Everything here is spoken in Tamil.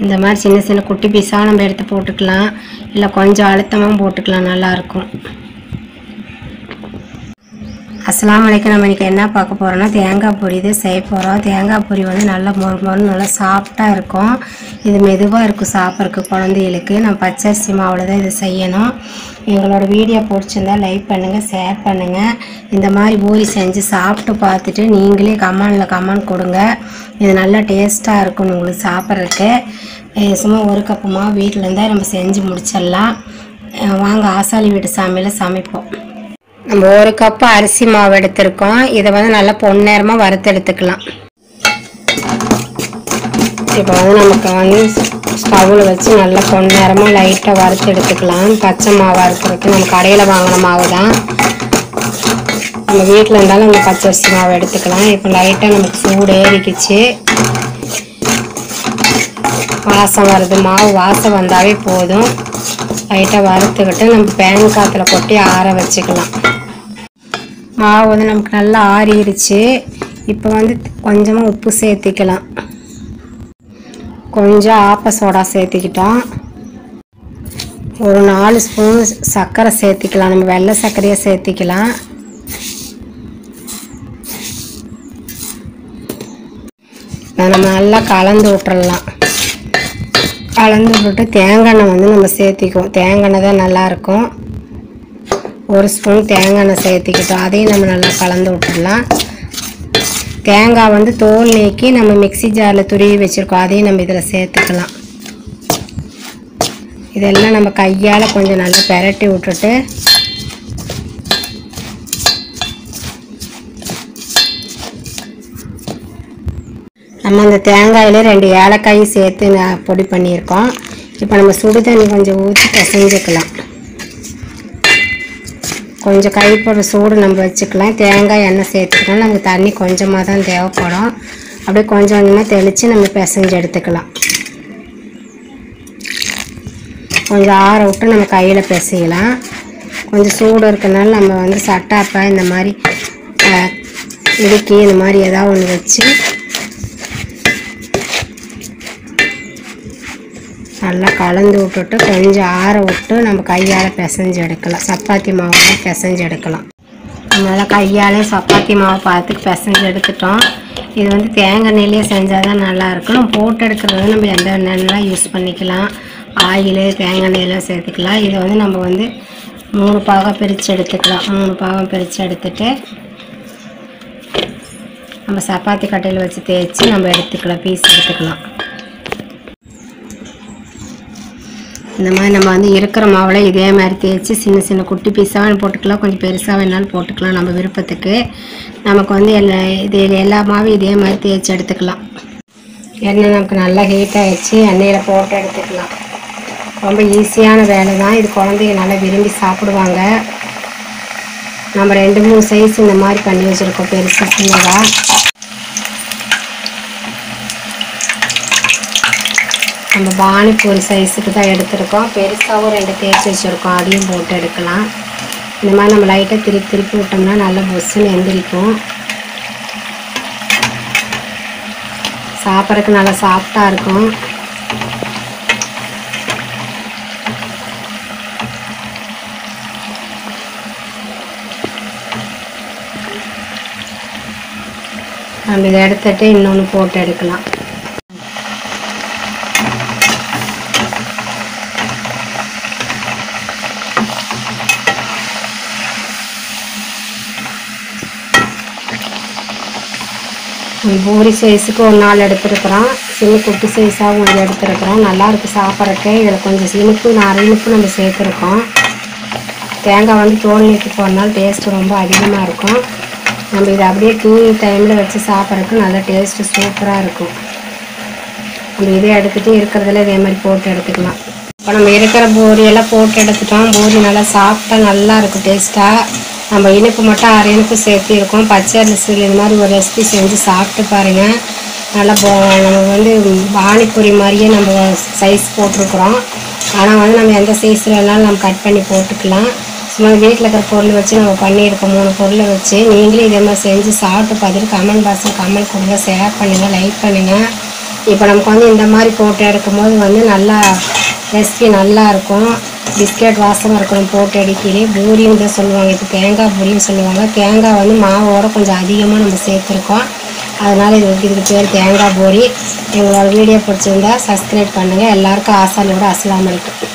இந்த மாதிரி சின்ன சின்ன குட்டி பீஸாக நம்ம எடுத்து போட்டுக்கலாம் இல்லை கொஞ்சம் அழுத்தமாக போட்டுக்கலாம் நல்லாயிருக்கும் அஸ்ஸலாமு அலைக்கும் நம்ம இன்றைக்கி என்ன பார்க்க போகிறோம்னா தேங்காய் பொரி இது செய்ய போகிறோம் தேங்காய் பொரி வந்து நல்லா மொறு மொறு நல்லா சாஃப்டாக இருக்கும் இது மெதுவாக இருக்கும் சாப்பிட்றதுக்கு குழந்தைகளுக்கு நம்ம பச்சரிசி மாவில் தான் இது செய்யணும் எங்களோட வீடியோ பிடிச்சிருந்தா லைக் பண்ணுங்கள் ஷேர் பண்ணுங்கள் இந்த மாதிரி பூரி செஞ்சு சாப்பிட்டு பார்த்துட்டு நீங்களே கமெண்டில் கமெண்ட் கொடுங்க இது நல்லா டேஸ்ட்டாக இருக்கும் உங்களுக்கு சாப்பிட்றதுக்கு இது சும்மா ஒரு கப்பு மாவு வீட்டில் இருந்தால் நம்ம செஞ்சு முடிச்சிடலாம் அஹ் வாங்க ஆசாலி வீட்டு சமையல சமைப்போம் நம்ம ஒரு கப்பு அரிசி மாவு எடுத்திருக்கோம் இதை வந்து நல்லா பொன்னேரமாக வறுத்து எடுத்துக்கலாம் இப்போ வந்து நமக்கு வந்து ஸ்டவ்வில் வச்சு நல்லா பொன்னேரமாக லைட்டாக வறுத்து எடுத்துக்கலாம் பச்சை மாவாக இருக்கிறதுக்கு நம்ம கடையில் வாங்கின மாவு தான் நம்ம வீட்டில் இருந்தாலும் அந்த பச்சரிசி மாவு எடுத்துக்கலாம் இப்போ லைட்டாக நமக்கு சூடு ஏறிக்குச்சு வாசம் வருது மாவு வாசம் வந்தாவே போதும் லைட்டாக வறுத்துக்கிட்டு நம்ம பேன் காற்றுல கொட்டி ஆற வச்சுக்கலாம் மாவு வந்து நமக்கு நல்லா ஆறிடுச்சு இப்போ வந்து கொஞ்சமாக உப்பு சேர்த்திக்கலாம் கொஞ்சம் ஆப்ப சோடா சேர்த்திக்கிட்டோம் ஒரு நாலு ஸ்பூன் சர்க்கரை சேர்த்திக்கலாம் நம்ம வெள்ளை சர்க்கரையை சேர்த்திக்கலாம் இதை நம்ம நல்லா கலந்து விட்டுறலாம் கலந்து விட்டுட்டு தேங்காய் எண்ணெய் வந்து நம்ம சேர்த்திக்குவோம் தேங்காய் எண்ணெய் தான் நல்லாயிருக்கும் ஒரு ஸ்பூன் தேங்காய் எண்ணெய் சேர்த்திக்கிட்டோம் அதையும் நம்ம நல்லா கலந்து விட்டுடலாம் தேங்காய் வந்து தோல் நீக்கி நம்ம மிக்ஸி ஜாரில் துருவி வச்சுருக்கோம் அதையும் நம்ம இதில் சேர்த்துக்கலாம் இதெல்லாம் நம்ம கையால் கொஞ்சம் நல்லா பெரட்டி விட்டுட்டு நம்ம அந்த தேங்காயில ரெண்டு ஏலக்காயும் சேர்த்து நான் பொடி பண்ணியிருக்கோம் இப்போ நம்ம சுடு தண்ணி கொஞ்சம் ஊற்றி பிசைஞ்சுக்கலாம் கொஞ்சம் கைப்போட சூடு நம்ம வச்சுக்கலாம் தேங்காய் எண்ணெய் சேர்த்துக்கலாம் நமக்கு தண்ணி கொஞ்சமாக தான் தேவைப்படும் அப்படியே கொஞ்சம் கொஞ்சமாக தெளித்து நம்ம பிசைஞ்சு எடுத்துக்கலாம் கொஞ்சம் ஆற விட்டு நம்ம கையில் பிசையலாம் கொஞ்சம் சூடு இருக்கனால நம்ம வந்து சட்டாப்பை இந்த மாதிரி அஹ், இடுக்கி இந்த மாதிரி ஏதாவது ஒன்று வச்சு நல்லா கலந்து விட்டுட்டு கொஞ்சம் ஆற விட்டு நம்ம கையால் பிசைஞ்சு எடுக்கலாம் சப்பாத்தி மாவு பிசைஞ்சு எடுக்கலாம் அதனால் கையாலே சப்பாத்தி மாவு பார்த்து பிசைஞ்சு எடுத்துட்டோம் இது வந்து தேங்காய் நெல்லியே செஞ்சால் தான் நல்லாயிருக்கும் நம்ம போட்டு எடுக்கிறது வந்து நம்ம எந்த எண்ணெய்லாம் யூஸ் பண்ணிக்கலாம் ஆயில் தேங்காய் நெய்லாம் சேர்த்துக்கலாம் இதை வந்து நம்ம வந்து மூணு பாகம் பிரித்து எடுத்துக்கலாம் மூணு பாகம் பிரித்து எடுத்துட்டு நம்ம சப்பாத்தி கட்டையில் வச்சு தேய்ச்சி நம்ம எடுத்துக்கலாம் பீஸ் எடுத்துக்கலாம் இந்த மாதிரி நம்ம வந்து இருக்கிற மாவில் இதே மாதிரி தேய்ச்சி சின்ன சின்ன குட்டி பீஸாக போட்டுக்கலாம் கொஞ்சம் பெருசாக வேணாலும் போட்டுக்கலாம் நம்ம விருப்பத்துக்கு நமக்கு வந்து எல்லா இது எல்லா மாவும் இதே மாதிரி தேய்ச்சி எடுத்துக்கலாம் எண்ணெய் நமக்கு நல்லா ஹீட் ஆகிடுச்சு எண்ணெயில் போட்டு எடுத்துக்கலாம் ரொம்ப ஈஸியான வேலை தான் இது குழந்தைங்க நல்லா விரும்பி சாப்பிடுவாங்க நம்ம ரெண்டு மூணு சைஸ் இந்த மாதிரி பண்ணி வச்சுருக்கோம் பெருசு சின்னதாக நம்ம பானிபூரி சைஸுக்கு தான் எடுத்திருக்கோம் பெருசாகவும் ரெண்டு தேய்ச்சி வச்சுருக்கோம் அதையும் போட்டு எடுக்கலாம் இந்த மாதிரி நம்ம லைட்டாக திருப்பி திருப்பி விட்டோம்னா நல்லா பொஸ்ஸுன்னு எந்திரிக்கும் சாப்பிட்றதுக்கு நல்லா சாஃப்டாக இருக்கும் நம்ம இதை எடுத்துட்டு இன்னொன்று போட்டு எடுக்கலாம் பூரி சைஸுக்கு ஒரு நாள் எடுத்துருக்குறோம் சின்ன குட்டி சைஸாகவும் கொஞ்சம் எடுத்துருக்குறோம் நல்லா இருக்கு சாப்பிட்றதுக்கு இதில் கொஞ்சம் இனிப்பு நாலு இனிப்பு நம்ம சேர்த்துருக்கோம் தேங்காய் வந்து தோல் நீக்கி போடுறதுனால டேஸ்ட்டு ரொம்ப அதிகமாக இருக்கும் நம்ம இதை அப்படியே டீ டைமில் வச்சு சாப்பிட்றதுக்கு நல்லா டேஸ்ட்டு சூப்பராக இருக்கும் நம்ம இதே எடுத்துகிட்டு இருக்கிறதுல இதே மாதிரி போட்டு எடுத்துக்கலாம் இப்போ நம்ம இருக்கிற பூரியெல்லாம் போட்டு எடுத்துட்டோம் பூரி நல்லா சாப்பிட்டா நல்லா இருக்கும் டேஸ்ட்டாக நம்ம இனிப்பு மட்டும் அரை இனிப்பு சேர்த்து இருக்கோம் பச்சை அரிசி இது மாதிரி ஒரு ரெசிபி செஞ்சு சாப்பிட்டு பாருங்கள் நல்லா போ நம்ம வந்து பானிபூரி மாதிரியே நம்ம சைஸ் போட்டிருக்குறோம் ஆனால் வந்து நம்ம எந்த சைஸில் வேணாலும் நம்ம கட் பண்ணி போட்டுக்கலாம் சும்மா வீட்டில் இருக்கிற பொருள் வச்சு நம்ம பண்ணியிருக்கோம் மூணு பொருளை வச்சு நீங்களும் இதே மாதிரி செஞ்சு சாப்பிட்டு பார்த்துட்டு கமெண்ட் பாக்ஸில் கமெண்ட் கொடுங்க ஷேர் பண்ணுங்கள் லைக் பண்ணுங்கள் இப்போ நமக்கு வந்து இந்த மாதிரி போட்டு எடுக்கும்போது வந்து நல்லா ரெசிபி நல்லா இருக்கும் பிஸ்கெட் வாசமாக இருக்கணும் போட்டு அடிக்கிறே பூரின்னு தான் சொல்லுவாங்க இப்போ தேங்காய் பூரின்னு சொல்லுவாங்க தேங்காய் வந்து மாவோட கொஞ்சம் அதிகமாக நம்ம சேர்த்துருக்கோம் அதனால் இது இதுக்கு பேர் தேங்காய் பூரி எங்களோட வீடியோ பிடிச்சிருந்தா சப்ஸ்கிரைப் பண்ணுங்கள் எல்லாருக்கும் ஆசானோட அஸ்ஸலாமு அலைக்கும்